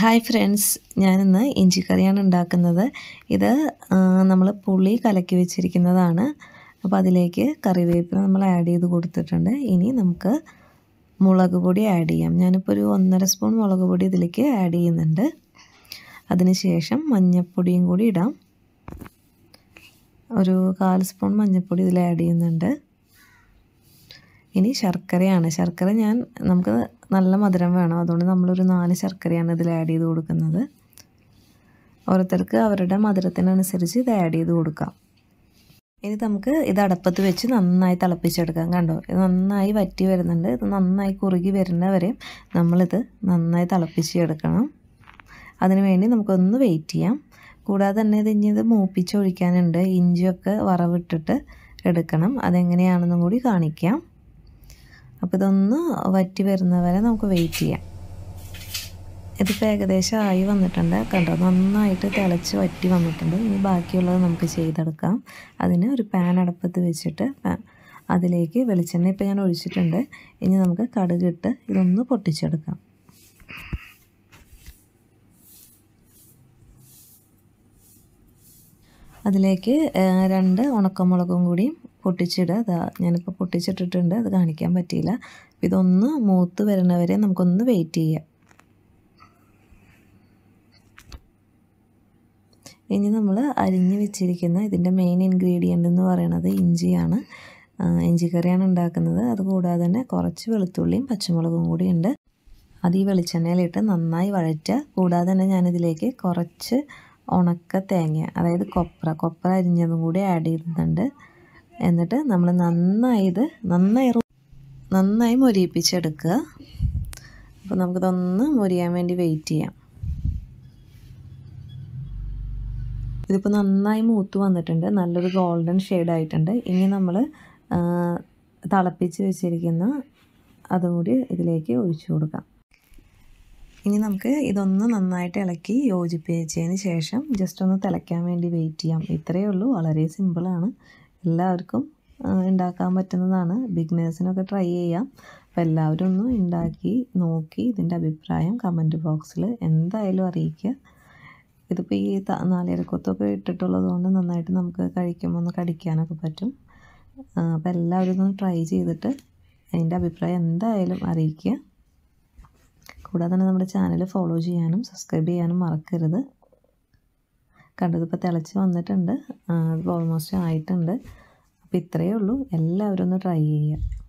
hi friends ഞാനിന്ന് ഇഞ്ചിക്കറിയാണ് ഉണ്ടാക്കുന്നത് ഇത് നമ്മൾ പുളി കലക്കി വെച്ചിരിക്കുന്നതാണ് അപ്പോൾ അതിലേക്ക് കറിവേപ്പില നമ്മൾ ആഡ് ചെയ്ത് കൊടുത്തിട്ടുണ്ട് ഇനി നമുക്ക് മുളക് പൊടി ആഡ് ചെയ്യാം ഞാനിപ്പോൾ ഒരു ഒന്നര സ്പൂൺ മുളക് പൊടി ഇതിലേക്ക് ആഡ് ചെയ്യുന്നുണ്ട് അതിനുശേഷം മഞ്ഞൾപ്പൊടിയും കൂടി ഇടാം ഒരു കാൽ സ്പൂൺ മഞ്ഞൾപ്പൊടി ഇതിൽ ആഡ് ചെയ്യുന്നുണ്ട് ഇനി ശർക്കരയാണ് ശർക്കര ഞാൻ നമുക്ക് നല്ല മധുരം വേണം അതുകൊണ്ട് നമ്മളൊരു നാല് ശർക്കരയാണ് ഇതിൽ ആഡ് ചെയ്ത് കൊടുക്കുന്നത് ഓരോരുത്തർക്ക് അവരുടെ മധുരത്തിനനുസരിച്ച് ഇത് ആഡ് ചെയ്ത് കൊടുക്കാം ഇനി നമുക്ക് ഇത് അടപ്പത്ത് വെച്ച് നന്നായി തിളപ്പിച്ചെടുക്കാം കണ്ടോ ഇത് നന്നായി വറ്റി വരുന്നുണ്ട് ഇത് നന്നായി കുറുകി വരുന്നവരെ നമ്മളിത് നന്നായി തിളപ്പിച്ചെടുക്കണം അതിന് വേണ്ടി നമുക്കൊന്ന് വെയിറ്റ് ചെയ്യാം കൂടാതെ തന്നെ ഇത് ഇനി ഇത് മൂപ്പിച്ചൊഴിക്കാനുണ്ട് ഇഞ്ചിയൊക്കെ വറവിട്ടിട്ട് എടുക്കണം അതെങ്ങനെയാണെന്നും കൂടി കാണിക്കാം അപ്പോൾ ഇതൊന്ന് വറ്റി വരുന്നവരെ നമുക്ക് വെയിറ്റ് ചെയ്യാം ഇതിപ്പോൾ ഏകദേശം ആയി വന്നിട്ടുണ്ട് കണ്ടോ നന്നായിട്ട് തിളച്ച് വറ്റി വന്നിട്ടുണ്ട് ഇനി ബാക്കിയുള്ളത് നമുക്ക് ചെയ്തെടുക്കാം അതിന് ഒരു പാൻ അടുപ്പത്ത് വെച്ചിട്ട് അതിലേക്ക് വെളിച്ചെണ്ണ ഇപ്പോൾ ഞാൻ ഒഴിച്ചിട്ടുണ്ട് ഇനി നമുക്ക് കടുകിട്ട് ഇതൊന്ന് പൊട്ടിച്ചെടുക്കാം അതിലേക്ക് രണ്ട് ഉണക്കമുളകും കൂടി പൊട്ടിച്ചിടുക അതാ ഞാനിപ്പോൾ പൊട്ടിച്ചിട്ടിട്ടുണ്ട് അത് കാണിക്കാൻ പറ്റിയില്ല ഇതൊന്ന് മൂത്ത് വരുന്നവരെ നമുക്കൊന്ന് വെയിറ്റ് ചെയ്യാം ഇനി നമ്മൾ അരിഞ്ഞ് വെച്ചിരിക്കുന്ന ഇതിൻ്റെ മെയിൻ ഇൻഗ്രീഡിയൻ്റ് എന്ന് പറയുന്നത് ഇഞ്ചിയാണ് ഇഞ്ചിക്കറിയാണ് ഉണ്ടാക്കുന്നത് അതുകൂടാതെ തന്നെ കുറച്ച് വെളുത്തുള്ളിയും പച്ചമുളകും കൂടി ഉണ്ട് അത് ഈ വെളിച്ചെണ്ണയിലിട്ട് നന്നായി വഴറ്റുക കൂടാതെ തന്നെ ഞാനിതിലേക്ക് കുറച്ച് ഉണക്ക തേങ്ങ അതായത് കൊപ്ര കൊപ്ര അരിഞ്ഞതും കൂടി ആഡ് ചെയ്യുന്നുണ്ട് എന്നിട്ട് നമ്മൾ നന്നായി ഇത് നന്നായി നന്നായി മൊരിയിപ്പിച്ചെടുക്കുക അപ്പോൾ നമുക്കിതൊന്ന് മൊരിയാൻ വേണ്ടി വെയിറ്റ് ചെയ്യാം ഇതിപ്പോൾ നന്നായി മൂത്ത് വന്നിട്ടുണ്ട് നല്ലൊരു ഗോൾഡൻ ഷെയ്ഡായിട്ടുണ്ട് ഇനി നമ്മൾ തിളപ്പിച്ച് വെച്ചിരിക്കുന്ന അതും കൂടി ഇതിലേക്ക് ഒഴിച്ചു കൊടുക്കാം ഇനി നമുക്ക് ഇതൊന്ന് നന്നായിട്ട് ഇളക്കി യോജിപ്പിച്ചതിന് ശേഷം ജസ്റ്റ് ഒന്ന് തിളയ്ക്കാൻ വേണ്ടി വെയിറ്റ് ചെയ്യാം ഇത്രയേ ഉള്ളൂ വളരെ സിമ്പിളാണ് എല്ലാവർക്കും ഉണ്ടാക്കാൻ പറ്റുന്നതാണ് ബിഗ്നേഴ്സിനൊക്കെ ട്രൈ ചെയ്യാം അപ്പോൾ എല്ലാവരും ഒന്ന് ഉണ്ടാക്കി നോക്കി ഇതിൻ്റെ അഭിപ്രായം കമൻറ്റ് ബോക്സിൽ എന്തായാലും അറിയിക്കുക ഇതിപ്പോൾ ഈ നാളികേരക്കൊത്തൊക്കെ ഇട്ടിട്ടുള്ളത് കൊണ്ട് നന്നായിട്ട് നമുക്ക് കഴിക്കുമ്പോൾ ഒന്ന് കടിക്കാനൊക്കെ പറ്റും അപ്പോൾ എല്ലാവരും ഒന്ന് ട്രൈ ചെയ്തിട്ട് അതിൻ്റെ അഭിപ്രായം എന്തായാലും അറിയിക്കുക കൂടാതെ തന്നെ നമ്മുടെ ചാനൽ ഫോളോ ചെയ്യാനും സബ്സ്ക്രൈബ് ചെയ്യാനും മറക്കരുത് കണ്ടതിപ്പോൾ തിളച്ച് വന്നിട്ടുണ്ട് അതിപ്പോൾ ഓൾമോസ്റ്റ് ആയിട്ടുണ്ട് അപ്പോൾ ഇത്രയേ ഉള്ളൂ എല്ലാവരും ഒന്ന് ട്രൈ ചെയ്യുക